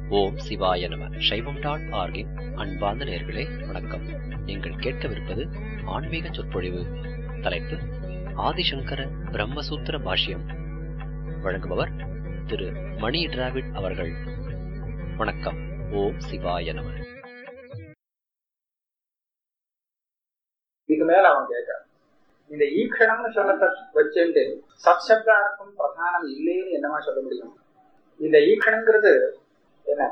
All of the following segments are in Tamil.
ஓம் சிவாய நம சைவம் டாட் ஆர்கின் அன்பார்ந்த நேர்களே வணக்கம் நீங்கள் கேட்கவிருப்பது ஆன்மீக சொற்பொழிவு தலைப்பு ஆதிசங்கர பிரம்மசூத்திர பாஷ்யம் வழங்குபவர் திரு மணி டிராவிட் அவர்கள் வணக்கம் ஓம் சிவாய நம இதுக்கு மேல அவன் கேட்கறான் இந்த ஈக்ஷணம்னு சொன்னதை வச்சுட்டு சத்சப்தார்த்தம் பிரதானம் இல்லைன்னு என்னமா சொல்ல முடியும் இந்த ஈக்ஷணங்கிறது என்ன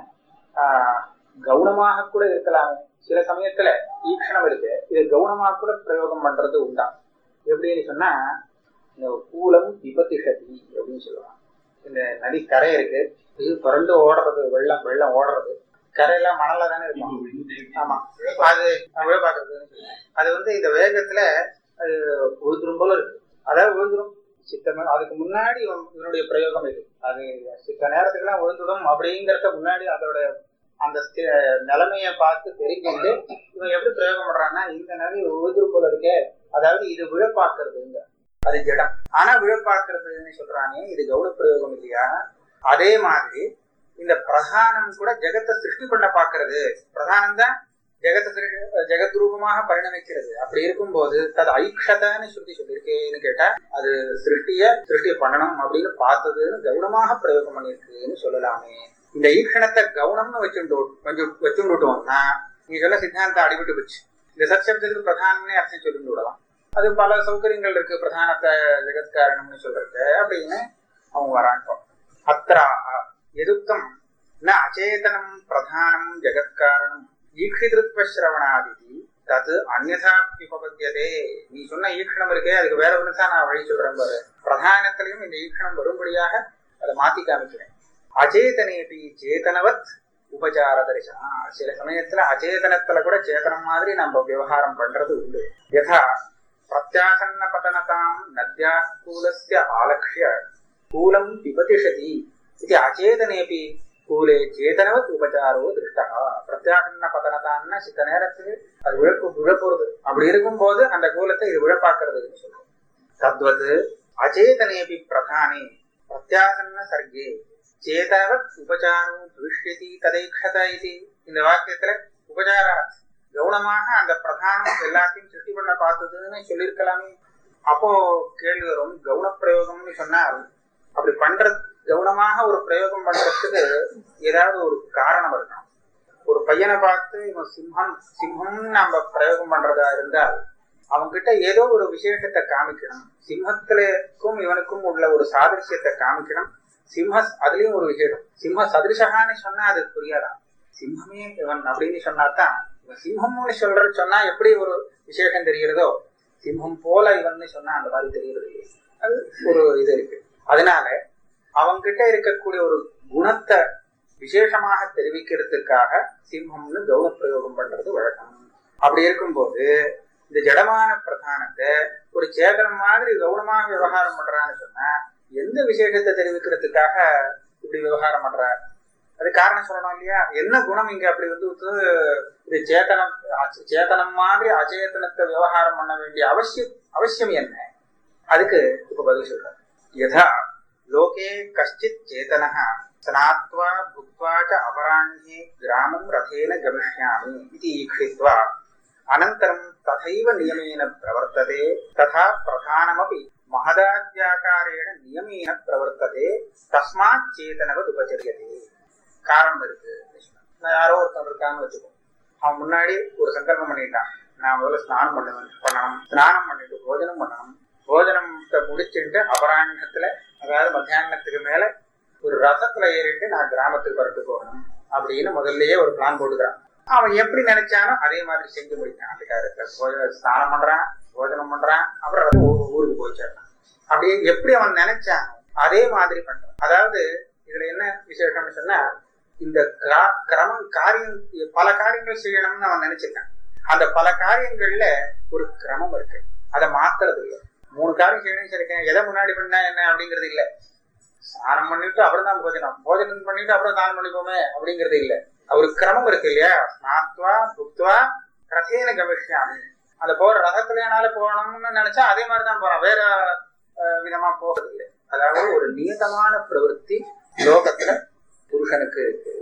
ஆஹ் கவுனமாக கூட இருக்கலாமே சில சமயத்துல ஈக்ஷணம் இருக்கு இதை கவுனமாக கூட பிரயோகம் பண்றது உண்டா எப்படின்னு சொன்னா இந்த கூலம் விபத்திஷதி அப்படின்னு சொல்லுவாங்க இந்த நதி கரை இருக்கு இது புரண்டு ஓடுறது வெள்ளம் வெள்ளம் ஓடுறது கரையெல்லாம் மணல்ல தானே இருக்கும் ஆமா அது விழப்பாக்குறது அது வந்து இந்த வேகத்துல அது விழுந்துரும் போல இருக்கு அதாவது விழுந்துரும் சித்த அதுக்கு முன்னாடி இவன் இவனுடைய பிரயோகம் இது அது சித்த நேரத்துக்குலாம் விழுந்துடும் அப்படிங்கறத முன்னாடி அதோட அந்த ஸ்தி- நிலைமைய பார்த்து தெரிஞ்சுட்டு இவன் எப்படி பிரயோகம் பண்றான்னா இந்த நதி விழுந்துரும் போல இருக்கே அதாவது இது விழப்பாக்குறதுங்க அது ஜடம் ஆனா விழப்பாக்குறதுன்னு சொல்றானே இது கௌட பிரயோகம் இல்லையா அதே மாதிரி இந்த பிரதானம் கூட ஜெகத்தை சிருஷ்டி பண்ண பாக்குறது பிரதானம் தான் ஜெகத்தை சிருஷ்டி- ஜெகத் ரூபமாக பரிணமிக்கிறது அப்படி இருக்கும்போது தது ஐக்ஷதான்னு ஸ்ருதி சொல்லியிருக்கேன்னு கேட்டா அது சிருஷ்டிய சிருஷ்டிய பண்ணணும் அப்படின்னு பார்த்ததுன்னு கவுனமாக பிரயோகம் பண்ணியிருக்குன்னு சொல்லலாமே இந்த ஈக்ஷணத்தை கவுனம்னு வச்சுட்டு கொஞ்சம் வச்சுட்டோம்னா நீங்க சொல்ல சித்தாந்தம் அடிபட்டு போச்சு இந்த சத்சப்தத்துக்கு பிரதானம்னே அர்த்தம் சொல்லிட்டு விடலாம் அது பல சௌகரியங்கள் இருக்கு பிரதானத்தை ஜெகத்காரணம்னு சொல்றது அப்படின்னு அவங்க வரான்ட்டோம் அத்ராக எதுக்தம் ந அச்சேதனம் பிரதானம் ஜெகத்காரணம் ஈக்ஷிதிருத்வ சிரவணாதி தது அந்நதாபிபத்தியதே நீ சொன்ன ஈக்ஷணம் இருக்கே அதுக்கு வேற ஒன்று தான் நான் வழி சொல்றேன் பாரு பிரதானத்திலையும் இந்த ஈக்ஷணம் வரும்படியாக அதை மாத்தி காமிக்கிறேன் அச்சேதனேபி சேதனவத் உபச்சார தரிசனா சில சமயத்துல அச்சேதனத்துல கூட சேதனம் மாதிரி நம்ம விவகாரம் பண்றது உண்டு யதா பிரத்யாசன்ன பதனதாம் நத்யா கூலஸ்ய ஆலக்ஷ்ய கூலம் பிபதிஷதி இது அச்சேதனேபி கூலே சேதனவத் உபச்சாரோ திருஷ்டா பிரத்யாசன்ன பதனதான்னா சித்த நேரத்துக்கு அது விழப்பு விழப்போறது அப்படி இருக்கும்போது அந்த கூலத்தை இது விழப்பாக்குறதுன்னு சொல்றோம் தத்வது அச்சேதனேபி பிரதானே பிரத்யாசன்ன சர்க்கே சேதனவத் உபச்சாரம் பவிஷ்யதி ததைக்ஷத இது இந்த வாக்கியத்துல உபச்சாராத் கவுனமாக அந்த பிரதானம் எல்லாத்தையும் சிருஷ்டி பண்ண பார்த்ததுன்னு சொல்லியிருக்கலாமே அப்போ கேள்வி வரும் கவுன பிரயோகம்னு சொன்னால் அப்படி பண்ற கவுனமாக ஒரு பிரயோகம் பண்றதுக்கு ஏதாவது ஒரு காரணம் இருக்கணும் ஒரு பையனை பார்த்து இவன் சிம்மம் சிம்மம்னு நம்ம பிரயோகம் பண்றதா இருந்தால் அவன்கிட்ட ஏதோ ஒரு விசேஷத்தை காமிக்கணும் சிம்மத்திலுக்கும் இவனுக்கும் உள்ள ஒரு சாதிருஷ்யத்தை காமிக்கணும் சிம்ம அதுலயும் ஒரு விசேஷம் சிம்ம சதிருஷகான்னு சொன்னா அது புரியாதான் சிம்மமே இவன் அப்படின்னு சொன்னாதான் இவன் சிம்மம்னு சொல்ற சொன்னா எப்படி ஒரு விசேஷம் தெரிகிறதோ சிம்மம் போல இவன் சொன்னா அந்த மாதிரி தெரிகிறது இல்லையே அது ஒரு இது இருக்கு அதனால அவங்கிட்ட இருக்கக்கூடிய ஒரு குணத்தை விசேஷமாக தெரிவிக்கிறதுக்காக சிம்மம்னு கௌன பிரயோகம் பண்றது வழக்கம் அப்படி இருக்கும்போது இந்த ஜடமான பிரதானத்தை ஒரு சேதனம் மாதிரி கௌனமாக விவகாரம் பண்றான்னு சொன்னா எந்த விசேஷத்தை தெரிவிக்கிறதுக்காக இப்படி விவகாரம் பண்றார் அது காரணம் சொல்லணும் இல்லையா என்ன குணம் இங்க அப்படி வந்து இது சேத்தனம் அச்ச- சேத்தனம் மாதிரி அச்சேதனத்தை விவகாரம் பண்ண வேண்டிய அவசியம் அவசியம் என்ன அதுக்கு இப்ப பதில் சொல்றார் யதா லோகே கஷ்டித் சேதனः ஸ்நாத்வா புக்த்வா ச அபராஹ்யே கிராமம் ரதேன கமிஷ்யாமி இதி ஈக்ஷித்வா அனந்தரம் ததைவ நியமேன பிரவர்த்ததே ததா பிரதானமபி மகதாத்யாகாரேண நியமேன பிரவர்த்ததே தஸ்மாத் சேதனவத் உபச்சரியதே காரணம் இருக்கு நான் யாரோ ஒருத்தன் இருக்கான்னு வச்சுக்கோ அவன் முன்னாடி ஒரு சங்கல்பம் பண்ணிட்டான் நான் முதல்ல ஸ்நானம் பண்ணுவேன் பண்ணணும் ஸ்நானம் பண்ணிட்டு போஜனம் பண்ணணும் போஜனத்தை முடிச்சுட்டு அபராண்ணத்துல அதாவது மத்தியானத்துக்கு மேல ஒரு ரசத்துல ஏறிட்டு நான் கிராமத்துக்கு புறட்டு போகணும் அப்படின்னு முதல்லயே ஒரு பிளான் போட்டுக்கிறான் அவன் எப்படி நினைச்சானோ அதே மாதிரி செஞ்சு முடிக்கான் அந்த காரியத்துல போஜ- ஸ்நானம் பண்றான் போஜனம் பண்றான் அப்புறம் ரசம் ஊ- ஊருக்கு போய் சேர்றான் அப்படியே எப்படி அவன் நினைச்சானோ அதே மாதிரி பண்றான் அதாவது இதுல என்ன விசேஷம்னு சொன்னா இந்த கா- கிரமம் காரியம் பல காரியங்கள் செய்யணும்னு அவன் நினைச்சிருக்கான் அந்த பல காரியங்கள்ல ஒரு கிரமம் இருக்கு அதை மாத்துறது இல்லை மூணு காரியம் செய்யணும்னு சொல்லிருக்கேன் எதை முன்னாடி பண்ணா என்ன அப்படிங்கிறது இல்ல ஸ்நானம் பண்ணிட்டு அப்புறம் தான் போஜனம் போஜனம் பண்ணிட்டு அப்புறம் ஸ்நானம் பண்ணிப்போமே அப்படிங்கிறது இல்ல ஒரு கிரமம் இருக்கு இல்லையா ஸ்நாத்வா புக்துவா ரதேன கமிஷ்யாமி அந்த போற ரதத்துலனால போகணும்னு நினைச்சா அதே மாதிரி தான் போறான் வேற அஹ், விதமா போகிறது இல்லை அதாவது ஒரு நியதமான பிரவൃத்தி லோகத்துல புருஷனுக்கு இருக்கு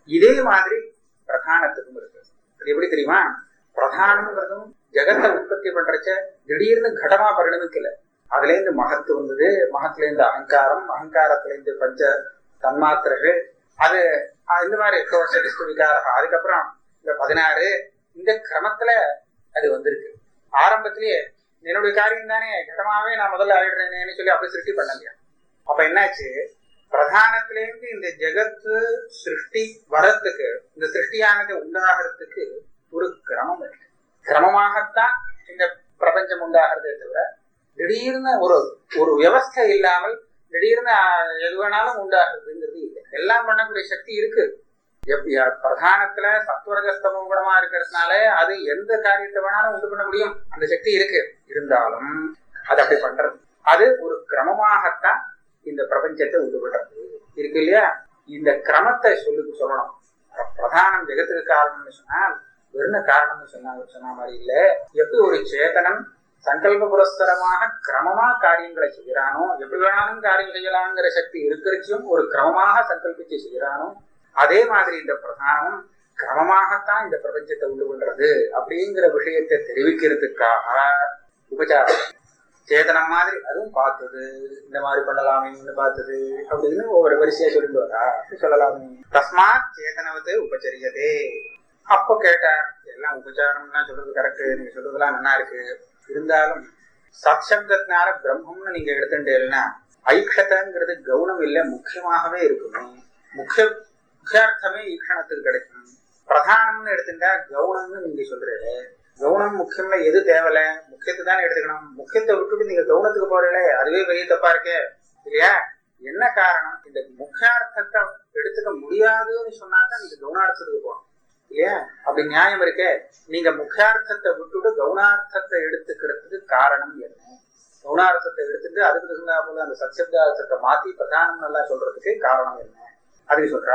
இதே மாதிரி பிரதானத்துக்கும் இருக்கு அது எப்படி தெரியுமா பிரதானம்ங்கிறதும் ஜெகத்தை உற்பத்தி பண்றச்ச திடீர்னு கடமா பரிணமிக்கல அதுல இருந்து மகத்து வந்தது மகத்துல இருந்து அகங்காரம் அகங்காரத்துல இருந்து பஞ்ச தன்மாத்திரைகள் அது அஹ் இந்த மாதிரி சடிஸ்டு விகாரம் அதுக்கப்புறம் இந்த பதினாறு இந்த கிரமத்துல அது வந்திருக்கு ஆரம்பத்திலேயே என்னுடைய காரியம் தானே கடமாவே நான் முதல்ல ஆயிடுறேனேன்னு சொல்லி அப்படி சிருஷ்டி பண்ணலையா அப்ப என்னாச்சு பிரதானத்திலேருந்து இந்த ஜெகத்து சிருஷ்டி வரத்துக்கு இந்த சிருஷ்டியானது உண்டாகிறதுக்கு ஒரு கிரமம் இருக்கு கிரமமாகத்தான் இந்த பிரபஞ்சம் உண்டாகிறதே தவிர திடீர்னு ஒரு ஒரு வியவஸ்தை இல்லாமல் திடீர்னு ஆஹ், எது வேணாலும் உண்டாகிறதுங்கிறது இல்லை எல்லாம் பண்ணக்கூடிய சக்தி இருக்கு எப்- ய- பிரதானத்துல சத்வரஜஸ்தம குணமா இருக்கிறதுனால அது எந்த காரியத்தை வேணாலும் உண்டு பண்ண முடியும் அந்த சக்தி இருக்கு இருந்தாலும் அது அப்படி பண்றது அது ஒரு கிரமமாகத்தான் இந்த பிரபஞ்சத்தை உண்டு பண்றது இருக்கு இல்லையா இந்த கிரமத்தை சொல்லு சொல்லணும் பிர- பிரதானம் ஜெகத்துக்கு காரணம்னு சொன்னால் வெறும் காரணம்னு சொன்னா சொன்ன மாதிரி இல்ல எப்படி ஒரு சேதனம் சங்கல்ப புரஸ்தரமாக கிரமமா காரியங்களை செய்யறானோ எப்படி வேணாலும் காரியம் செய்யலாங்கிற சக்தி இருக்கிறச்சும் ஒரு கிரமமாக சங்கல்பிச்சு செய்யறானோ அதே மாதிரி இந்த பிரதானம் கிரமமாகத்தான் இந்த பிரபஞ்சத்தை உண்டு பண்றது அப்படிங்கிற விஷயத்தை தெரிவிக்கிறதுக்காக உபச்சாரம் சேதனம் மாதிரி அதுவும் பார்த்தது இந்த மாதிரி பண்ணலாமே இன்னும் பார்த்தது அப்படின்னு ஒவ்வொரு வரிசையா சொல்லிட்டு வரா அப்படி சொல்லலாமே தஸ்மாத் சேதனவது உபச்சரியதே அப்போ கேட்டார் எல்லாம் உபச்சாரம்லாம் சொல்றது கரெக்ட் நீங்க சொல்றதெல்லாம் நல்லா இருக்கு இருந்தாலும் சத்சப்தத்தினால பிரம்மம்னு நீங்க எடுத்துட்டேன்னா ஐக்ஷதங்கிறது கவுனம் இல்ல முக்கியமாகவே இருக்கணும் முக்கிய முக்கியார்த்தமே ஈக்ஷணத்துக்கு கிடைக்கும் பிரதானம்னு எடுத்துட்டா கவுனம்னு நீங்க சொல்றீங்க கவுனம் முக்கியம்ல எது தேவையில்ல முக்கியத்தை தானே எடுத்துக்கணும் முக்கியத்தை விட்டுட்டு நீங்க கவுனத்துக்கு போறீங்களே அதுவே பெரிய தப்பா இருக்கே இல்லையா என்ன காரணம் இந்த முக்கியார்த்தத்தை எடுத்துக்க முடியாதுன்னு சொன்னாதான் நீங்க கவுனார்த்தத்துக்கு போகணும் இல்லையா அப்படி நியாயம் இருக்கே நீங்க முக்கியார்த்தத்தை விட்டுட்டு கவுனார்த்தத்தை எடுத்துக்கிறதுக்கு காரணம் என்ன கவுனார்த்தத்தை எடுத்துட்டு அதுக்கு தகுந்தா போல அந்த சத்சப்தார்த்தத்தை மாத்தி பிரதானம் நல்லா சொல்றதுக்கு காரணம் என்ன அதுக்கு சொல்ற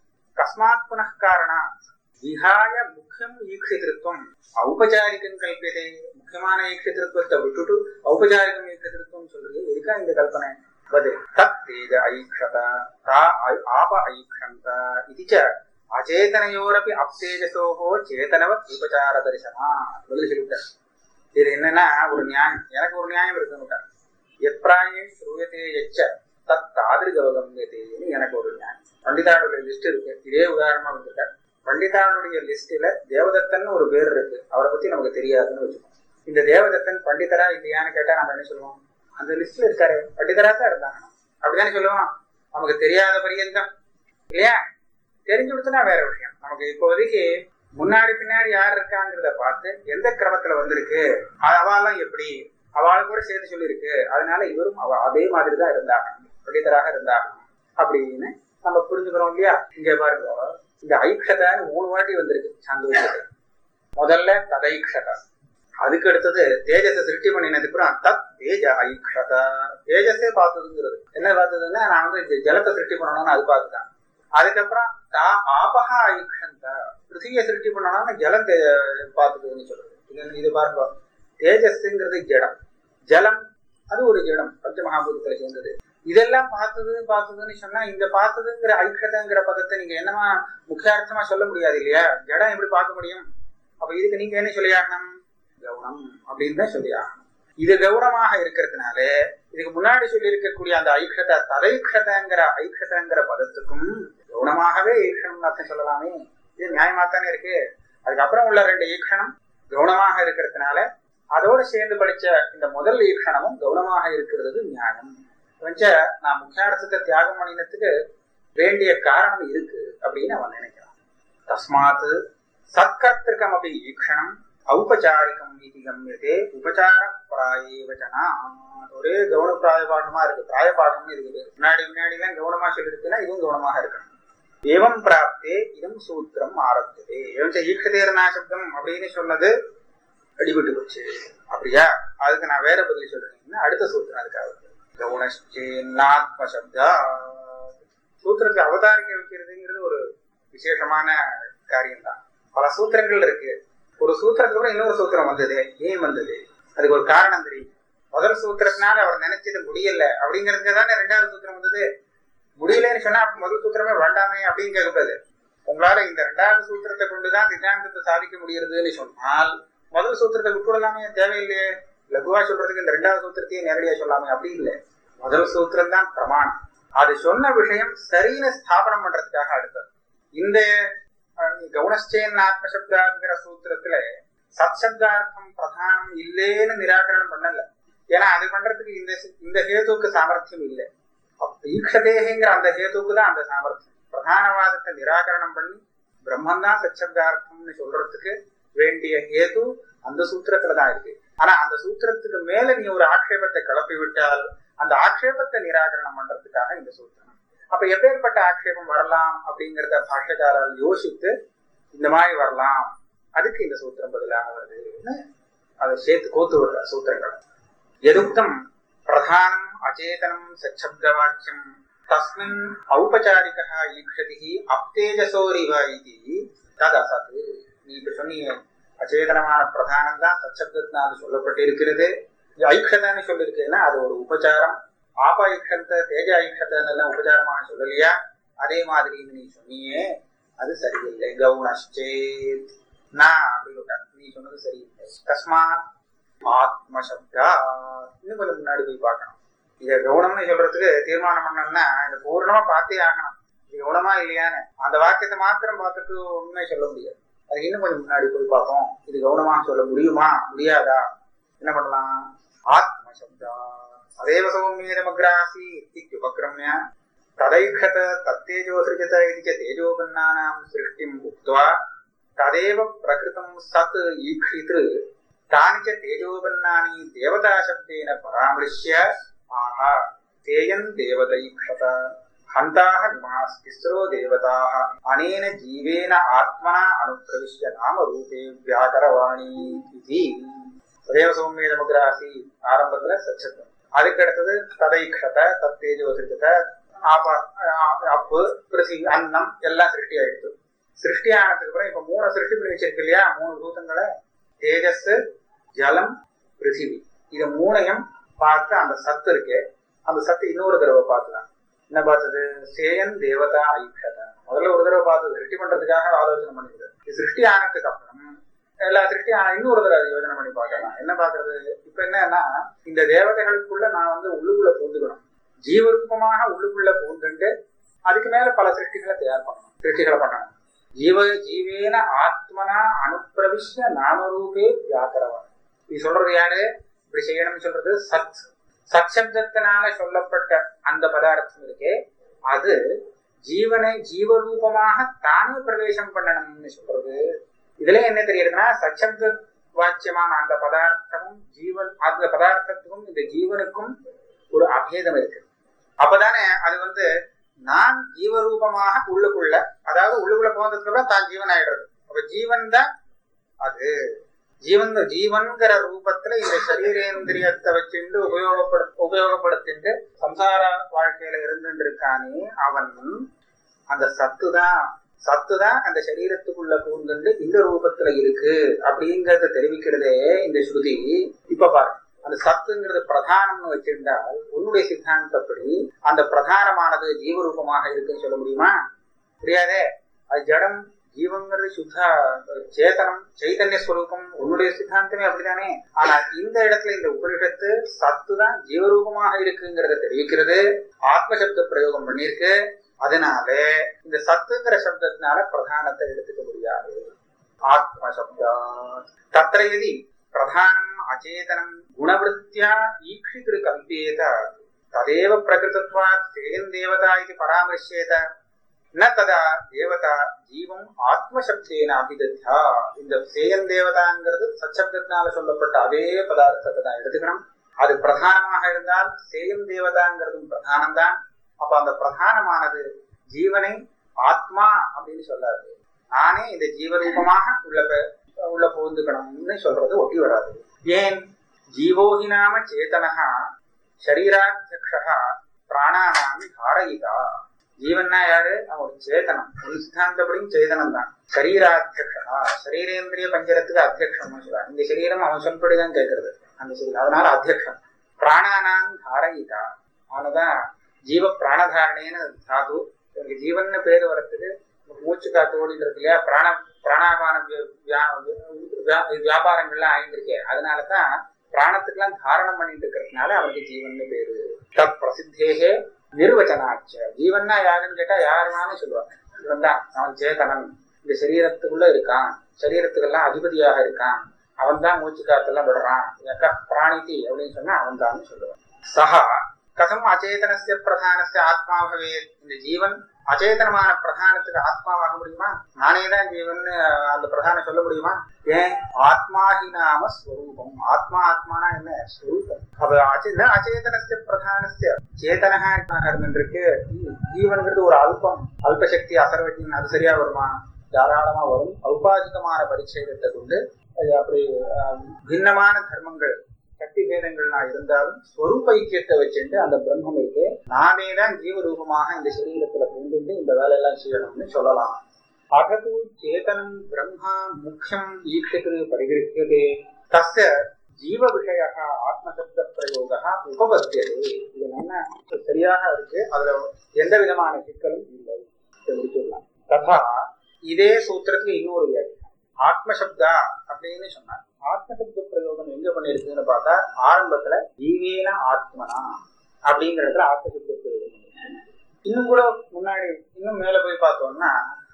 கஸ்மாத் புனః காரணா விஹாய முக்கியம் ஈக்ஷிதிருத்தம் ஔபச்சாரிகம் கல்பியதே முக்கியமான ஈக்ஷிதிருத்தத்தை விட்டுட்டு ஔபச்சாரிகம் ஈக்ஷிதிருத்தம் சொல்றது இருக்கா இந்த கல்பனை பதில் தத் தேஜ ஐக்ஷத தா ஐ- ஆப ஐக்ஷந்த இது ச அச்சேதனையோரப்பி அப்தேஜசோகோ சேதனவத் உபச்சார தரிசனா பதில் சொல்லிவிட்டார் இது என்னன்னா ஒரு நியாயம் எனக்கு ஒரு நியாயம் இருக்குன்னு எப்ராயே ஸ்ரூயத்தே எச்ச தத் தாதிரிகவகம்யத்தேன்னு எனக்கு ஒரு நியாயம் பண்டிதாருடைய லிஸ்ட் இருக்கு இதே உதாரணமா வந்திருக்காரு பண்டிதாருடைய லிஸ்ட்ல தேவதத்தன் ஒரு பேர் இருக்கு அவரை பத்தி நமக்கு தெரியாதுன்னு வச்சுக்கோம் இந்த தேவதத்தன் பண்டிதரா இல்லையான்னு கேட்டா நம்ம என்ன சொல்லுவோம் அந்த லிஸ்ட்ல இருக்காரு பண்டிதரா தான் இருந்தாங்க அப்படிதானே சொல்லுவோம் நமக்கு தெரியாத பரியந்தம் இல்லையா தெரிஞ்சு கொடுத்தனா வேற விஷயம் நமக்கு இப்போதைக்கு முன்னாடி பின்னாடி யார் இருக்காங்கிறத பார்த்து எந்த கிரமத்துல வந்திருக்கு அ- அவாலாம் எப்படி அவள் கூட சேர்த்து சொல்லியிருக்கு அதனால இவரும் அவ அதே மாதிரி தான் இருந்தாங்க பண்டிதராக இருந்தாங்க அப்படின்னு நம்ம புரிஞ்சுக்கிறோம் இல்லையா இங்க பாருங்க இந்த ஐக்ஷதான்னு மூணு வாட்டி வந்திருக்கு சாந்தோஷத்தை முதல்ல ததைக்ஷதா அதுக்கு அடுத்தது தேஜஸை சிருஷ்டி பண்ணினதுக்கு அப்புறம் தத் தேஜ ஐக்ஷதா தேஜஸே பார்த்ததுங்கிறது என்ன பார்த்ததுன்னா நான் வந்து இந்த ஜலத்தை சிருஷ்டி பண்ணணும்னு அது பார்த்துட்டேன் அதுக்கப்புறம் தா ஆபஹா ஐக்ஷந்தா பிருத்திவியை சிருஷ்டி பண்ணணும்னு ஜலம் தே- பார்த்ததுன்னு சொல்றது இது இது பாருங்க தேஜஸ்ங்கிறது ஜடம் ஜலம் அது ஒரு ஜடம் பஞ்சமகாபூதத்துல சேர்ந்தது இதெல்லாம் பார்த்தது பார்த்ததுன்னு சொன்னா இந்த பார்த்ததுங்கிற ஐக்கியதங்கிற பதத்தை நீங்க என்னமா முக்கியார்த்தமா சொல்ல முடியாது இல்லையா ஜடம் எப்படி பார்க்க முடியும் அப்ப இதுக்கு நீங்க என்ன சொல்லியாகணும் கவுனம் அப்படின்னு தான் சொல்லியாகணும் இது கௌரவமாக இருக்கிறதுனால இதுக்கு முன்னாடி சொல்லி இருக்கக்கூடிய அந்த ஐக்ஷத ததைக்ஷதங்கிற ஐக்ஷதங்கிற பதத்துக்கும் கவுனமாகவே ஈக்ஷணம் அர்த்தம் சொல்லலாமே இது நியாயமாத்தானே இருக்கு அதுக்கப்புறம் உள்ள ரெண்டு ஈக்ஷணம் கவுனமாக இருக்கிறதுனால அதோட சேர்ந்து படிச்ச இந்த முதல் ஈக்ஷணமும் கவுனமாக இருக்கிறது நியாயம் கொஞ்ச நான் முக்கியார்த்தத்தை தியாகம் பண்ணினதுக்கு வேண்டிய காரணம் இருக்கு அப்படின்னு அவன் நினைக்கிறான் தஸ்மாத் சத்கர்த்திருக்கம் அப்படி ஈக்ஷணம் ஔபச்சாரிகம் இது கம்யதே உபச்சார பிராயவச்சனா ஒரே கவுன பிராய பாடமா இருக்கு பிராய பாடம்னு இதுக்கு பேரு. முன்னாடி முன்னாடி எல்லாம் கவனமா சொல்லிருக்குன்னா இதுவும் கவனமாக இருக்கணும் ஏவம் பிராப்தே இதம் சூத்திரம் ஆரம்பித்தது ஏவம் ஈக்ஷதேரனா சப்தம் அப்படின்னு சொன்னது அடிபட்டு போச்சு அப்படியா அதுக்கு நான் வேற பதில் சொல்றேன் அடுத்த சூத்திரம் அதுக்காக கவுனச்சேன்னாத்ம சப்தா சூத்திரத்தை அவதாரிக்க வைக்கிறதுங்கிறது ஒரு விசேஷமான காரியம்தான் பல சூத்திரங்கள் இருக்கு ஒரு சூத்திரத்துக்கு அப்புறம் இன்னொரு சூத்திரம் வந்தது ஏன் வந்தது அதுக்கு ஒரு காரணம் தெரியும் முதல் சூத்திரத்தினால அவர் நினைச்சது முடியல அப்படிங்கிறதுக்கு தானே ரெண்டாவது சூத்திரம் வந்தது முடியலன்னு சொன்னா அப்ப முதல் சூத்திரமே வேண்டாமே அப்படின்னு கேட்கக்கூடாது உங்களால இந்த ரெண்டாவது சூத்திரத்தை கொண்டுதான் சித்தாந்தத்தை சாதிக்க முடியறதுன்னு சொன்னால் முதல் சூத்திரத்தை விட்டுவிடலாமே தேவையில்லையே லகுவா சொல்றதுக்கு இந்த ரெண்டாவது சூத்திரத்தையே நேரடியா சொல்லாமே அப்படி இல்லை முதல் சூத்திரம் தான் பிரமாணம் அது சொன்ன விஷயம் சரின்னு ஸ்தாபனம் பண்றதுக்காக அடுத்தது இந்த அஹ், கவுனஸ்சேன் ஆத்மசப்தாங்கிற சூத்திரத்துல சத்சப்தார்த்தம் பிரதானம் இல்லேன்னு நிராகரணம் பண்ணல ஏன்னா அது பண்றதுக்கு இந்த இந்த ஹேதுக்கு சாமர்த்தியம் இல்லை ஈக்ஷதேகிங்கிற அந்த ஹேதுக்கு தான் அந்த சாமர்த்தியம் பிரதானவாதத்தை நிராகரணம் பண்ணி பிரம்மன் தான் சச்சப்தார்த்தம்னு சொல்றதுக்கு வேண்டிய ஹேது அந்த சூத்திரத்துல தான் இருக்கு ஆனா அந்த சூத்திரத்துக்கு மேல நீ ஒரு ஆட்சேபத்தை கிளப்பி விட்டால் அந்த ஆட்சேபத்தை நிராகரணம் பண்றதுக்காக இந்த சூத்திரம் அப்ப எப்பேற்பட்ட ஆட்சேபம் வரலாம் அப்படிங்கறத பாஷ்யக்காரர் யோசித்து இந்த மாதிரி வரலாம் அதுக்கு இந்த சூத்திரம் பதிலாக வருதுன்னு அதை சேர்த்து கோத்து விடுற சூத்திரங்கள் எதுக்தம் பிரதானம் அச்சேதனம் சச்சப்தவாக்கியம் தஸ்மின் ஔபச்சாரிகः ஈக்ஷதிः அப்தேஜசோரிவ இது தத் அசத் நீ இப்ப சொன்னீங்க அச்சேதனமான பிரதானம் தான் சச்சப்தத்தினால் சொல்லப்பட்டிருக்கிறது ஐக்ஷதான்னு சொல்லியிருக்கேன்னா அது ஒரு உபச்சாரம் ஆப ஐக்ஷந்த தேஜ ஐக்ஷதன்னு எல்லாம் உபச்சாரமாக சொல்லலையா அதே மாதிரி நீ சொன்னியே அது சரியில்லை கவுனச்சேத் நான் அப்படின்னு விட்டார். நீ சொன்னது சரியில்லை தஸ்மாத் ஆத்மசப்தா இன்னும் கொஞ்சம் முன்னாடி போய் பார்க்கணும் இத கவுனம்னு சொல்றதுக்கு தீர்மானம் பண்ணோம்னா இதை பூர்ணமா பார்த்தே ஆகணும் இது கவுனமா இல்லையான்னு அந்த வாக்கியத்தை மாத்திரம் பார்த்துட்டு உண்மை சொல்ல முடியாது அது இன்னும் கொஞ்சம் முன்னாடி போய் பார்ப்போம் இது கவுனமாக சொல்ல முடியுமா முடியாதா என்ன பண்ணலாம் ஆத்மசப்தா அதேவ சௌமியதமக்ராசி இத்தியுபக்ரம்ய ததைக்ஷத தத்தேஜோ சிருஜத இது ச தேஜோபன்னானாம் சிருஷ்டிம் உக்த்வா ததேவ பிரகிருதம் சத் ஈக்ஷித் தானி ச தேஜோபன்னானி தேவதாசப்தேன பராமரிஷ்ய ஆஹா தேயன் தேவதைக்ஷத हन्ताः इमाः तिस्रो देवताः अनेन जीवेन आत्मना अनुप्रविश्य नामरूपे व्याकरवाणी इति ததேவ சௌமியதமுகிராசி ஆரம்பத்துல சச்சத்தம் அதுக்கு அடுத்தது ததைக்ஷத தத்தேஜோசிருத்த ஆப ஆ- அப்பு பிரிசி அன்னம் எல்லாம் சிருஷ்டி ஆயிடுச்சு சிருஷ்டி ஆனதுக்கு அப்புறம் இப்ப மூணு சிருஷ்டி பண்ணி வச்சிருக்கு இல்லையா மூணு பூதங்களை தேஜஸ் ஜலம் பிருத்திவி இது மூணையும் பார்த்து அந்த சத்து இருக்கு அந்த சத்து இன்னொரு தடவை பார்த்துதான் என்ன பார்த்தது சேயன் தேவதா ஐக்ஷத முதல்ல ஒரு தடவை பார்த்தது சிருஷ்டி பண்றதுக்காக ஆலோசனை பண்ணிக்கிறது இது சிருஷ்டி ஆனதுக்கு அப்புறம் எல்லா சிருஷ்டி ஆன இன்னொரு தடவை அதை யோசனை பண்ணி பார்க்கலாம் என்ன பாக்குறது இப்ப என்னன்னா இந்த தேவதைகளுக்குள்ள நான் வந்து உள்ளுக்குள்ள பூந்துக்கணும் ஜீவரூபமாக உள்ளுக்குள்ள பூந்துட்டு அதுக்கு மேல பல சிருஷ்டிகளை தயார் பண்ணணும் சிருஷ்டிகளை பண்ணணும் ஜீவ ஜீவேன ஆத்மனா அனுப்பிரவிஷ்ய நாமரூபே வியாக்கரவன் இது சொல்றது யாரு இப்படி செய்யணும்னு சொல்றது சத் சச்சப்தத்தினால சொல்லப்பட்ட அந்த பதார்த்தம் இருக்கே அது ஜீவனை ஜீவரூபமாக தானே பிரவேசம் பண்ணணும்னு சொல்றது இதுல என்ன தெரியுதுன்னா சச்சப்த வாச்சியமான அந்த பதார்த்தமும் ஜீவன் அந்த பதார்த்தத்துக்கும் இந்த ஜீவனுக்கும் ஒரு அபேதம் இருக்கு அப்பதானே அது வந்து நான் ஜீவரூபமாக உள்ளுக்குள்ள அதாவது உள்ளுக்குள்ள போனதுக்கு அப்புறம் தான் ஜீவன் ஆயிடுறது அப்ப ஜீவன் தான் அது ஜீவன் ஜீவன்கிற ரூபத்துல இந்த சரீரேந்திரியத்தை வச்சுட்டு உபயோகப்படு உபயோகப்படுத்திட்டு சம்சார வாழ்க்கையில இருந்துட்டு இருக்கானே அவன் அந்த சத்து தான் சத்து தான் அந்த சரீரத்துக்குள்ள பூந்துண்டு இந்த ரூபத்துல இருக்கு அப்படிங்கறத தெரிவிக்கிறதே இந்த ஸ்ருதி இப்ப பாரு அந்த சத்துங்கிறது பிரதானம்னு வச்சிருந்தால் உன்னுடைய சித்தாந்தப்படி அந்த பிரதானமானது ஜீவரூபமாக இருக்குன்னு சொல்ல முடியுமா முடியாதே அது ஜடம் ஜீவங்கிறது சுத்த சேதனம் சைதன்ய ஸ்வரூபம் உன்னுடைய சித்தாந்தமே அப்படித்தானே ஆனா இந்த இடத்துல இந்த உபனிஷத்து சத்து தான் ஜீவரூபமாக இருக்குங்கிறத தெரிவிக்கிறது ஆத்மசப்த பிரயோகம் பண்ணியிருக்கு அதனால இந்த சத்துங்கிற சப்தத்தினால பிரதானத்தை எடுத்துக்க முடியாது ஆத்மசப்தா தத்திர எதி பிரதானம் அச்சேதனம் குணவருத்தியா ஈக்ஷிதிரு கல்பியேத ததேவ பிரகிருதத்வாத் சேயன் தேவதா இது பராமரிஷ்யேத ந ததா தேவதா ஜீவம் ஆத்மசப்தேன அபிதத்யா இந்த சேயன் தேவதாங்கிறது சச்சப்தத்தினால சொல்லப்பட்ட அதே பதார்த்தத்தை தான் எடுத்துக்கணும் அது பிரதானமாக இருந்தால் சேயம் தேவதாங்கிறதும் பிரதானம் தான் அப்ப அந்த பிரதானமானது ஜீவனை ஆத்மா அப்படின்னு சொல்லாது நானே இந்த ஜீவரூபமாக உள்ள ப- உள்ள புகுந்துக்கணும்னு சொல்றது ஒட்டி வராது ஏன் ஜீவோஹி நாம சேதனஹா சரீராத்தியக்ஷா பிராணானாமி தாரயிதா ஜீவன்னா யாரு அவன் ஒரு சேதனம் ஒரு சித்தாந்தப்படியும் சேதனம் தான் சரீராத்தியக்ஷா சரீரேந்திரிய பஞ்சரத்துக்கு அத்தியக்ஷம்னு சொல்றாங்க இந்த சரீரம் அவன் சொல்படிதான் கேட்கறது அந்த சரீரம் அதனால அத்தியக்ஷம் பிராணானாம் தாரயிதா அவனதான் ஜீவ பிராணதாரணேன்னு தாது இவருக்கு ஜீவன்னு பேர் வரத்துக்கு மூச்சு காத்து ஓடிட்டு இருக்கு இல்லையா பிராண பிராணாபான வியா- வியா- வியா- வியாபாரங்கள்லாம் ஆயிட்டு இருக்கே அதனாலதான் பிராணத்துக்கெல்லாம் தாரணம் பண்ணிட்டு இருக்கிறதுனால அவனுக்கு ஜீவன் பேரு தத் பிரசித்தேகே நிர்வச்சனாச்ச ஜீவன்னா யாருன்னு கேட்டா யார் வேணாலும் சொல்லுவாங்க இவன் தான் அவன் சேதனன் இந்த சரீரத்துக்குள்ள இருக்கான் சரீரத்துக்கெல்லாம் அதிபதியாக இருக்கான் அவன் தான் மூச்சு காத்தெல்லாம் விடுறான் எக்க பிராணிதி அப்படின்னு சொன்னா அவன் தான் சொல்லுவான் சஹா கதம் அச்சேதனஸ்ய பிரதானஸ்ய ஆத்மா பவேத் இந்த ஜீவன் அச்சேதனமான பிரதானத்துக்கு ஆத்மாவாக முடியுமா நானே தான் ஜீவன் அந்த பிரதானம் சொல்ல முடியுமா ஏன் ஆத்மாஹி நாம ஸ்வரூபம் ஆத்மா ஆத்மானா என்ன ஸ்வரூபம் அப்ப அச்சே- ந அச்சேதனஸ்ய பிரதானஸ்ய சேதனகா இருந்திருக்கு ஜீவன்கிறது ஒரு அல்பம் அல்பசக்தி அசர்வத்தின் அது சரியா வருமா தாராளமா வரும் ஔபாதிகமான பரிச்சேதத்தை கொண்டு அது அப்படி ஆஹ், பின்னமான தர்மங்கள் சக்தி பேதங்கள்னா இருந்தாலும் ஸ்வரூப ஐக்கியத்தை வச்சுட்டு அந்த பிரம்மம் இருக்கு நானே தான் ஜீவரூபமாக இந்த சரீரத்துல கொண்டு இந்த வேலையெல்லாம் செய்யணும்னு சொல்லலாம் அகது சேதனம் பிரம்மா முக்கியம் ஈக்ஷத்து பரிகிருக்கியதே தஸ்ய ஜீவ விஷய ஆத்மசப்த பிரயோக உபபத்தியது இது என்ன சரியாக இருக்கு அதுல எந்த விதமான சிக்கலும் இல்லை இதை முடிச்சுடலாம் ததா இதே சூத்திரத்துக்கு இன்னொரு வியாக்கியம் ஆத்மசப்தா அப்படின்னு சொன்னார் ஆத்மசப்த பிரயோகம் எங்க பண்ணிருக்குன்னு பார்த்தா ஆரம்பத்துல ஜீவேன ஆத்மனா அப்படிங்கறதுல ஆத்மசப்த பிரயோகம் பண்ணிருக்கு. இன்னும் கூட முன்னாடி இன்னும் மேல போய் பார்த்தோம்னா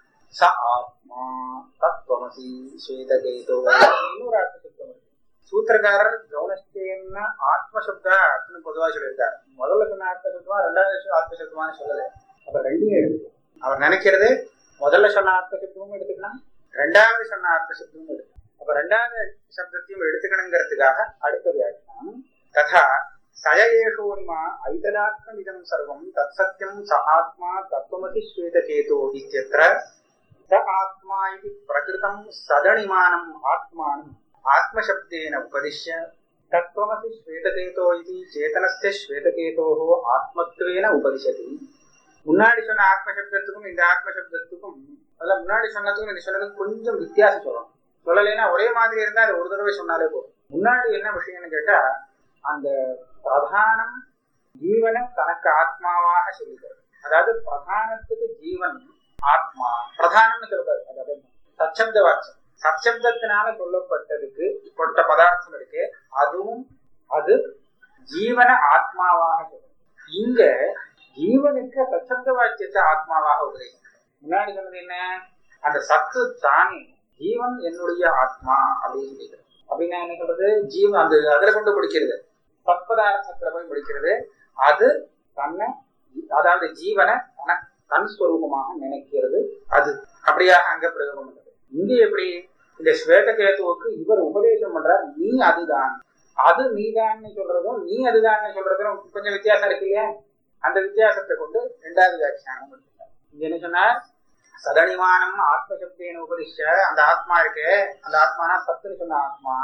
ச ஆத்மா தத்துவமசி ஸ்வேதகேதோ இன்னொரு ஆத்மசப்தம் இருக்கு சூத்திரக்காரர் கவுனஸ்தேன்ன ஆத்மசப்தான்னு பொதுவா சொல்லியிருக்காரு முதல்ல சொன்ன ஆத்மசப்தமா ரெண்டாவது ஆத்மசப்தமான்னு சொல்லல அப்ப ரெண்டையும் எடுத்து அவர் நினைக்கிறது முதல்ல சொன்ன ஆத்மசப்தமும் எடுத்துக்கலாம் ரெண்டாவது சொன்ன ஆத்மசப்தமும் எடுத்துக்கலாம் அப்ப ரெண்டாவது சப்தத்தையும் எடுத்துக்கணுங்கிறதுக்காக அடுத்த வியாக்கியானம் ததா சய ஏஷோனிமா ஐதலாத்மவிதம் சர்வம் தத் சத்தியம் ச ஆத்மா தத்துவமதி ஸ்வேதகேதோ இத்தியத்ர ச ஆத்மா இது பிரகிருதம் சதணிமானம் ஆத்மானம் ஆத்மசப்தேன உபதிஷ்ய தத்துவமசி ஸ்வேதகேதோ இது சேதனஸ்ய ஸ்வேதகேதோஹோ ஆத்மத்வேன உபதிஷதி முன்னாடி சொன்ன ஆத்மசப்தத்துக்கும் இந்த ஆத்மசப்தத்துக்கும் அதில் முன்னாடி சொன்னதுக்கும் இந்த சொன்னதுக்கும் கொஞ்சம் வித்தியாசம் சொல்லணும் சொல்லலைன்னா ஒரே மாதிரி இருந்தா அது ஒரு தடவை சொன்னாலே போதும் முன்னாடி என்ன விஷயம்னு கேட்டா அந்த பிரதானம் ஜீவனை தனக்கு ஆத்மாவாக சொல்லுகிறது அதாவது பிரதானத்துக்கு ஜீவன் ஆத்மா பிரதானம்னு சொல்றாரு அது அபத்தம். சச்சப்த வாக்கியம் சச்சப்தத்தினால சொல்லப்பட்டதுக்கு கொட்ட பதார்த்தம் இருக்கு அதுவும் அது ஜீவன ஆத்மாவாக சொல்லுது இங்க ஜீவனுக்கு சச்சப்த வாக்கியத்தை ஆத்மாவாக உபதேசம் முன்னாடி சொன்னது என்ன அந்த சத்து தானே ஜீவன் என்னுடைய ஆத்மா அப்படின்னு சொல்லிக்கிறது அப்படின்னா என்ன சொல்றது ஜீவன் அந்த அதுல கொண்டு பிடிக்கிறது சத்பதார்த்தத்துல போய் பிடிக்கிறது அது தன்னை அதாவது ஜீவனை தன தன் ஸ்வரூபமாக நினைக்கிறது அது அப்படியாக அங்க பிரயோகம் பண்றது இங்க எப்படி இந்த ஸ்வேதகேதுவுக்கு இவர் உபதேசம் பண்றார் நீ அதுதான் அது நீதான்னு சொல்றதும் நீ அதுதான்னு சொல்றதும் கொஞ்சம் வித்தியாசம் இருக்கு இல்லையா அந்த வித்தியாசத்தை கொண்டு ரெண்டாவது வியாக்கியானம் பண்ணிருக்கார். இங்க என்ன சொன்னார் சதனிமானம் ஆத்மசக்தியின் உபதிஷ அந்த ஆத்மா இருக்கு அந்த ஆத்மானா சத்துன்னு சொன்ன ஆத்மா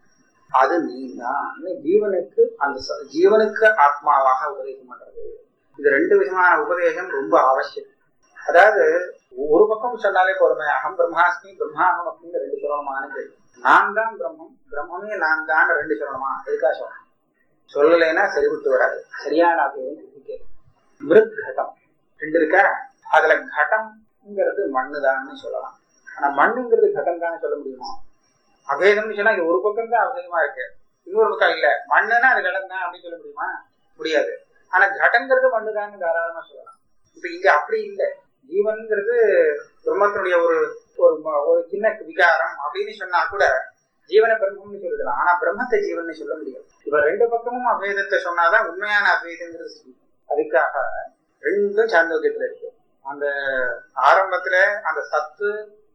அது நீதான் ஜீவனுக்கு அந்த ச- ஜீவனுக்கு ஆத்மாவாக உபதேசம் பண்றது இது ரெண்டு விதமான உபதேசம் ரொம்ப அவசியம் அதாவது ஒரு பக்கம் சொன்னாலே போறமே அகம் பிரம்மாஸ்மி பிரம்மாகம் அப்படின்னு ரெண்டு சொல்லணுமான்னு கேள்வி நான் தான் பிரம்மம் பிரம்மமே நான் தான் ரெண்டு சொல்லணுமா எதுக்காக சொல்லணும் சொல்லலைன்னா சரிவிட்டு வராது சரியான அப்படின்னு மிருத் கட்டம் ரெண்டு இருக்கா அதுல கடம்ங்கிறது மண்ணுதான்னு சொல்லலாம் ஆனா மண்ணுங்கிறது கட்டம் தானே சொல்ல முடியுமா அபேதம்னு சொன்னா இது ஒரு பக்கம் தான் அபேதமா இருக்கு இன்னொரு பக்கம் இல்ல மண்ணுன்னா அது கடம் தான் அப்படின்னு சொல்ல முடியுமா முடியாது ஆனா கடங்கிறது மண்ணுதான்னு தாராளமா சொல்லலாம் இப்ப இங்க அப்படி இல்லை ஜீவன்ங்கிறது பிரம்மத்தினுடைய ஒரு ஒரு ம- ஒரு சின்ன விகாரம் அப்படின்னு சொன்னா கூட ஜீவன பிரம்மம்னு சொல்லிடலாம் ஆனா பிரம்மத்தை ஜீவன் சொல்ல முடியாது இப்ப ரெண்டு பக்கமும் அபேதத்தை சொன்னாதான் உண்மையான அபேதங்கிறது சொல்லும். அதுக்காக ரெண்டும் சாந்தோக்கியத்துல இருக்கு அந்த ஆரம்பத்துல அந்த சத்து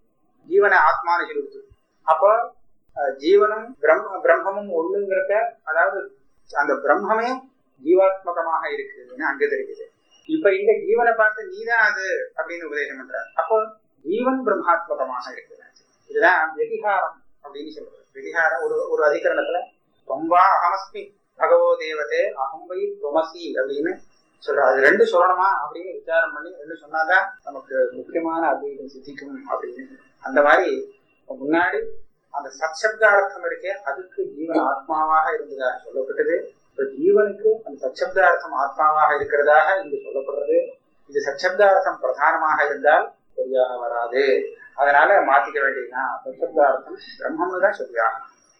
ஜீவனை ஆத்மான்னு சொல்லிடுது அப்போ அஹ், ஜீவனும் பிரம்ம பிரம்மமும் ஒண்ணுங்கிறத அதாவது அந்த பிரம்மமே ஜீவாத்மகமாக இருக்குன்னு அங்க தெரியுது இப்ப இந்த ஜீவனை பார்த்து நீதான் அது அப்படின்னு உபதேசம் பண்ற அப்போ ஜீவன் பிரம்மாத்மகமாக இருக்கு இதுதான் வெதிகாரம் அப்படின்னு சொல்றது வெதிகாரம் ஒரு ஒரு அதிகரணத்துல தொம்பா அகமஸ்மி பகவோ தேவதே அகம்பை தொமசி அப்படின்னு சொல்றாரு அது ரெண்டு சொல்லணுமா அப்படின்னு விசாரம் பண்ணி ரெண்டு சொன்னாதான் நமக்கு முக்கியமான அத்வைதம் சித்திக்கும் அப்படின்னு அந்த மாதிரி முன்னாடி அந்த சச்சப்தார்த்தம் இருக்கே அதுக்கு ஜீவன் ஆத்மாவாக இருந்ததாக சொல்லப்பட்டது இப்ப ஜீவனுக்கு அந்த சச்சப்தார்த்தம் ஆத்மாவாக இருக்கிறதாக இங்கு சொல்லப்படுறது இது சச்சப்தார்த்தம் பிரதானமாக இருந்தால் சரியாக வராது அதனால மாத்திக்க வேண்டியதுதான் சத்சப்தார்த்தம் பிரம்மம்னு தான் சொல்லியா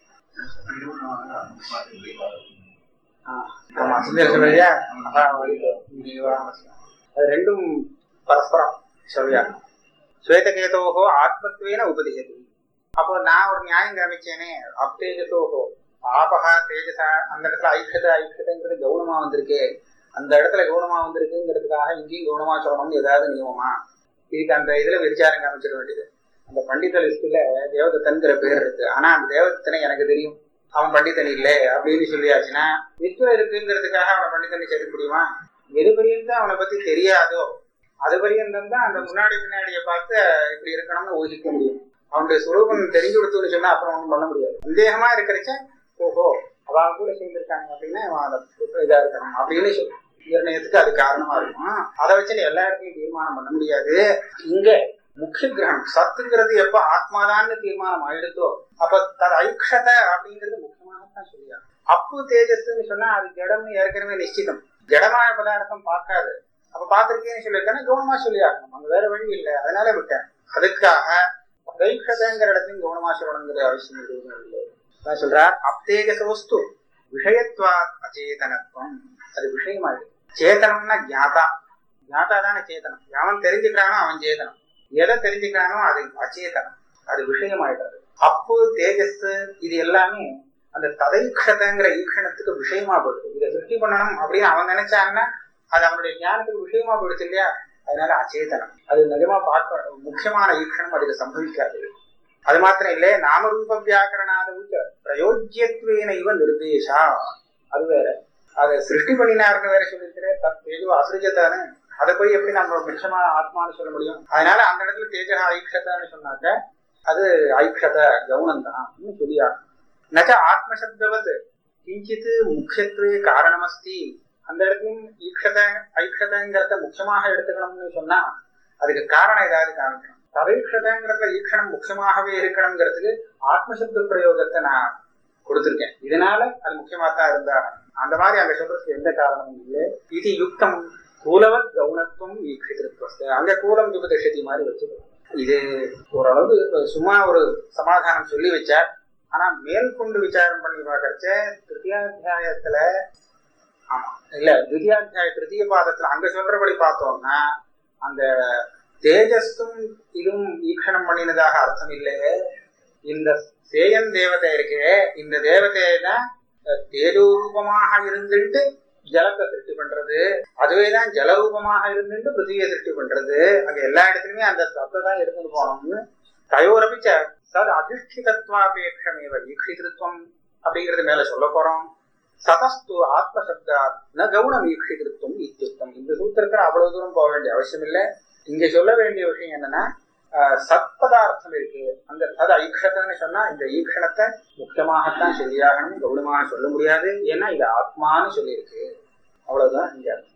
ஆமா சுந்தர் சொல்றியா அது ரெண்டும் பரஸ்பரம் சொல்லியா ஸ்வேதகேதோகோ ஆத்மத்வேன உபதிஷதி அப்போ நான் ஒரு நியாயம் காமிச்சேனே அப்தேஜத்தோகோ ஆபகா தேஜசா அந்த இடத்துல ஐக்ஷத ஐக்ஷதங்கிறது கவுனமா வந்திருக்கு அந்த இடத்துல கவுனமா வந்திருக்குங்கிறதுக்காக இங்கேயும் கவுனமா சொல்லணும்னு ஏதாவது நியமமா இதுக்கு அந்த இதுல விசாரம் காமிச்சிட வேண்டியது அந்த பண்டித லிஸ்ட்ல தேவதத்தன்கிற பேர் இருக்கு ஆனா அந்த தேவதத்தனை எனக்கு தெரியும் அவன் பண்டிதன் இல்லை அப்படின்னு சொல்லியாச்சுன்னா லிஸ்ட்ல இருக்குங்கிறதுக்காக அவனை பண்டிதனை சேர்க்க முடியுமா எது பரியந்தம் அவனை பத்தி தெரியாதோ அது பரியந்தம் தான் அந்த முன்னாடி பின்னாடியை பார்த்து இப்படி இருக்கணும்னு ஊகிக்க முடியும் அவனுடைய சுரூபம் தெரிஞ்சு கொடுத்துன்னு சொன்னா அப்புறம் ஒன்றும் பண்ண முடியாது சந்தேகமா இருக்கிறச்ச ஓஹோ அவங்க கூட சேர்ந்திருக்காங்க அப்படின்னா அவன் அதை இதா இருக்கணும் அப்படின்னு சொல்லி நிர்ணயத்துக்கு அது காரணமா இருக்கும் அதை வச்சு நீ எல்லா இடத்தையும் தீர்மானம் பண்ண முடியாது இங்க முக்கிய கிரகம் சத்துங்கிறது எப்ப ஆத்மாதான்னு தீர்மானம் ஆயிடுத்தோ அப்ப தது ஐக்ஷத அப்படிங்கிறது முக்கியமானதான் சொல்லியா அப்பு தேஜஸ்ன்னு சொன்னா அது ஜடம்னு ஏற்கனவே நிச்சிதம் ஜடமான பதார்த்தம் பார்க்காது அப்ப பார்த்திருக்கேன்னு சொல்லியிருக்கேன்னா கவனமா சொல்லியாகணும் அங்க வேற வழி இல்லை அதனால விட்டேன் அதுக்காக தைக்ஷதங்கிற இடத்தையும் கவனமா சொல்லணுங்கிற அவசியம் எதுவும் இல்லை நான் சொல்றார் அப்தேஜசோஸ்து விஷயத்வா அச்சேதனத்துவம் அது விஷயமாயிடுது சேதனம்னா ஜாதா ஜாதா தானே சேதனம் அவன் தெரிஞ்சுக்கிறானோ அவன் சேதனம் எதை தெரிஞ்சுக்கிறானோ அது அச்சேதனம் அது விஷயமாயிடுறது அப்பு தேஜஸ் இது எல்லாமே அந்த ததைக்ஷதங்கிற ஈக்ஷணத்துக்கு விஷயமா போயிடுது இதை சிருஷ்டி பண்ணணும் அப்படின்னு அவன் நினைச்சான்னா அது அவனுடைய ஞானத்துக்கு விஷயமா போயிடுச்சு இல்லையா அதனால அச்சேதனம் அது நிஜமா பார்க்க முக்கியமான ஈக்ஷணம் அதுக்கு சம்பவிக்காது அது மாத்திரம் இல்லை நாமரூப வியாக்கரணாத உச்ச பிரயோஜ்யத்வேன இவ நிர்தேசா அது வேற அதை சிருஷ்டி பண்ணினாருன்னு வேற சொல்லியிருக்கிறேன் தத் தேஜோ அசிருஜத்தானே அதை போய் எப்படி நம்ம மிச்சமா ஆத்மான்னு சொல்ல முடியும் அதனால அந்த இடத்துல தேஜா ஐக்ஷதான்னு சொன்னாக்க அது ஐக்ஷத கவுனம் தான் சொல்லியா நச்ச ஆத்மசப்தவத் கிஞ்சித் முக்கியத்துவே காரணமஸ்தி அந்த இடத்துலையும் ஈக்ஷத ஐக்ஷதங்கிறத முக்கியமாக எடுத்துக்கணும்னு சொன்னா அதுக்கு காரணம் ஏதாவது காமிக்கணும் ததைக்ஷதங்கிறதுல ஈக்ஷணம் முக்கியமாகவே இருக்கணுங்கிறதுக்கு ஆத்மசப்த பிரயோகத்தை நான் கொடுத்திருக்கேன் இதனால அது முக்கியமா தான் இருந்தா அந்த மாதிரி அங்க சொல்றதுக்கு எந்த காரணமும் இல்லை இது யுக்தம் கூலவத் கவுனத்துவம் ஈக்ஷித்திருப்பஸ்து அங்க கூலம் யுகதஷதி மாதிரி வச்சுக்கணும் இது ஓரளவு சும்மா ஒரு சமாதானம் சொல்லி வச்சார் ஆனா மேற்கொண்டு விசாரம் பண்ணி பார்க்கறச்ச திருத்தியாத்தியாயத்துல ஆமா இல்ல திவ்யாத்தியாய திருத்திய பாதத்துல அங்க சொல்றபடி பார்த்தோம்னா அந்த தேஜஸும் இதுவும் ஈக்ஷணம் பண்ணினதாக அர்த்தம் இல்லையே இந்த சேயன் தேவதை இருக்கே இந்த தேவதையை தான் தேஜரூபமாக இருந்துட்டு ஜலத்தை சிருஷ்டி பண்றது அதுவேதான் ஜலரூபமாக இருந்துட்டு பிருத்திவியை சிருஷ்டி பண்றது அங்க எல்லா இடத்துலயுமே அந்த சத்தை தான் எடுத்துட்டு போனோம்னு தயோரபிச்ச சத் அதிஷ்டிதத்வாபேட்சமேவ ஈக்ஷிதிருத்வம் அப்படிங்கறது மேல சொல்ல போறோம் சதஸ்து ஆத்மசப்தா ந கவுனம் ஈக்ஷிதிருத்வம் இத்தியுக்தம் இந்த சூத்திரத்துல அவ்வளவு தூரம் போக வேண்டிய அவசியம் இல்லை இங்க சொல்ல வேண்டிய விஷயம் என்னன்னா சத்பதார்த்தம் இருக்கு அந்த தது ஐக்ஷதன்னு சொன்னா இந்த ஈக்ஷணத்தை முக்கியமாகத்தான் சொல்லியாகணும் கவுனமாக சொல்ல முடியாது ஏன்னா இது ஆத்மான்னு சொல்லியிருக்கு அவ்வளவுதான் இங்க